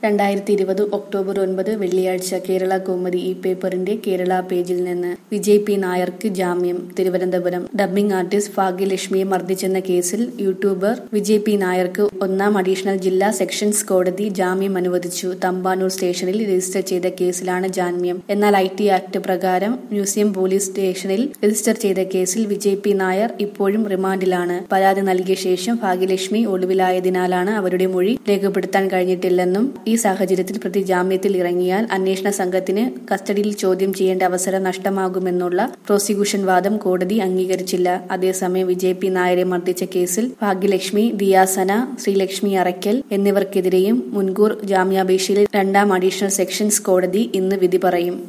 രണ്ടായിരത്തി ഇരുപത് ഒക്ടോബർ ഒൻപത് വെള്ളിയാഴ്ച കേരള കൗമുദി ഈ പേപ്പറിന്റെ കേരള പേജിൽ നിന്ന് വിജയ് പി നായർക്ക് ജാമ്യം തിരുവനന്തപുരം ഡബ്ബിംഗ് ആർട്ടിസ്റ്റ് ഭാഗ്യലക്ഷ്മിയെ മർദ്ദിച്ചെന്ന കേസിൽ യൂട്യൂബർ വിജയ് പി നായർക്ക് ഒന്നാം അഡീഷണൽ ജില്ലാ സെഷൻസ് കോടതി ജാമ്യം അനുവദിച്ചു തമ്പാനൂർ സ്റ്റേഷനിൽ രജിസ്റ്റർ ചെയ്ത കേസിലാണ് ജാമ്യം എന്നാൽ ഐ ടി ആക്ട് പ്രകാരം മ്യൂസിയം പോലീസ് സ്റ്റേഷനിൽ രജിസ്റ്റർ ചെയ്ത കേസിൽ വിജയ് പി നായർ ഇപ്പോഴും റിമാൻഡിലാണ് പരാതി നൽകിയ ശേഷം ഭാഗ്യലക്ഷ്മി ഒളിവിലായതിനാലാണ് അവരുടെ മൊഴി രേഖപ്പെടുത്താൻ കഴിഞ്ഞിട്ടില്ലെന്നും ഈ സാഹചര്യത്തിൽ പ്രതി ജാമ്യത്തിൽ ഇറങ്ങിയാൽ അന്വേഷണ സംഘത്തിന് കസ്റ്റഡിയിൽ ചോദ്യം ചെയ്യേണ്ട അവസരം നഷ്ടമാകുമെന്നുള്ള പ്രോസിക്യൂഷൻ വാദം കോടതി അംഗീകരിച്ചില്ല അതേസമയം വിജയ് പി നായരെ മർദ്ദിച്ച കേസിൽ ഭാഗ്യലക്ഷ്മി ദിയാസന ശ്രീലക്ഷ്മി അറയ്ക്കൽ എന്നിവർക്കെതിരെയും മുൻകൂർ ജാമ്യാപേക്ഷയിൽ രണ്ടാം അഡീഷണൽ സെഷൻസ് കോടതി ഇന്ന് വിധി പറയും